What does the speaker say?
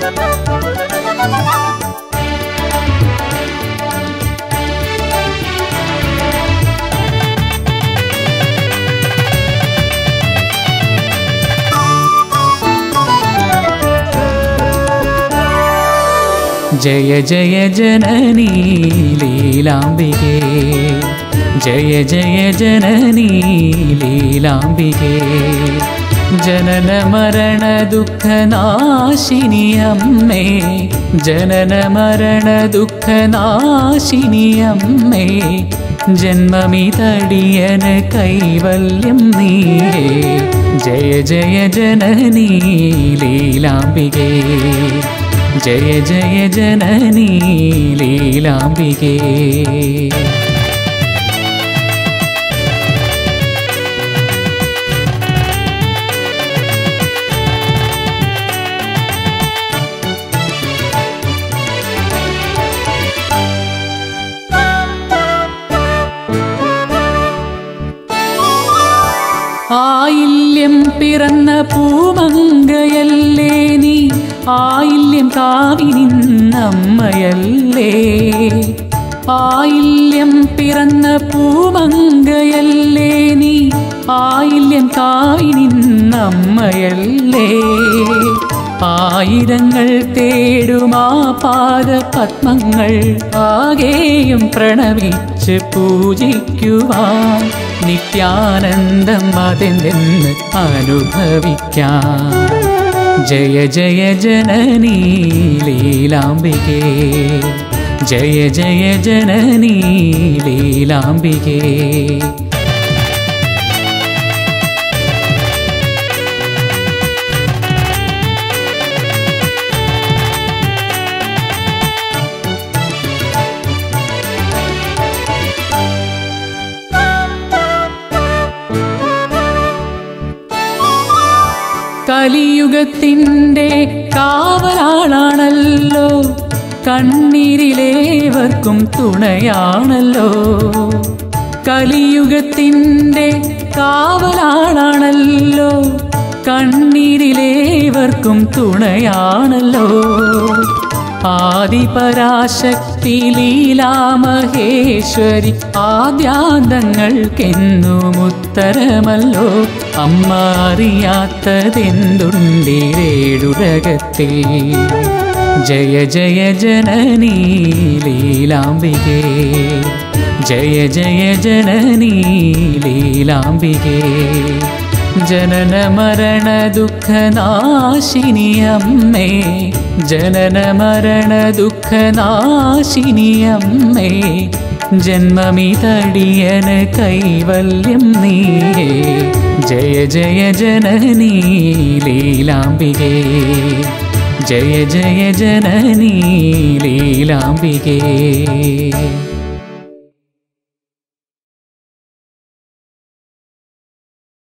ജയ ജയ ജനനീ ലീലാംബികേ ജയ ജയ ജനനീ ലീലാംബികേ ജനന മരണ ദുഃഖനാശിനി അമ്മേ ജനന മരണ ദുഃഖനാശിനി അമ്മേ ജന്മമിതടിയന് കൈവല്യം നീയേ ജയ ജയ ജനനീ ലീലാംബികേ ജയ ജയ ജനനീ ലീലാംബികേ ആയില്യം പിറന്ന പൂമങ്കയല്ലേ നീ ആയില്യം കാവിനിന്നമ്മയല്ലേ ആയില്യം പിറന്ന പൂമങ്കയല്ലേ നീ ആയില്യം കാവിനിന്നമ്മയല്ലേ ആയിരങ്ങൾ തേടുമാ പാദ പത്മങ്ങൾ ആകെയും പ്രണവിച്ച് പൂജിക്കുവാൻ നിത്യാനന്ദം അതെന്തെന്ന് അനുഭവിക്കാം ജയ ജയ ജനനീ ലീലാംബികേ ജയ ജയ ജനനീ ലീലാംബികേ കലിയുഗത്തിൻ്റെ കാവലാളാണല്ലോ കണ്ണീരിലേവർക്കും തുണയാണല്ലോ കലിയുഗത്തിൻ്റെ കാവലാളാണല്ലോ കണ്ണീരിലേവർക്കും തുണയാണല്ലോ ആദിപരാശക്തി ലീലാമഹേശ്വരി ആദ്യാന്തങ്ങൾക്കെന്നും ഉത്തരമല്ലോ അമ്മ അറിയാത്തതെന്തുണ്ടിരേടുലകത്തിൽ ജയ ജയ ജനനീ ലീലാംബികേ ജയ ജയ ജനനീ ലീലാംബികേ ജനന മരണ ദുഃഖനാശിനി അമ്മേ ജനന മരണ ദുഃഖനാശിനി അമ്മേ ജന്മമിതടിയന് കൈവല്യം നീയേ ജയ ജയ ജനനീ ലീലാംബികേ ജയ ജയ ജനനീ ലീലാംബികേ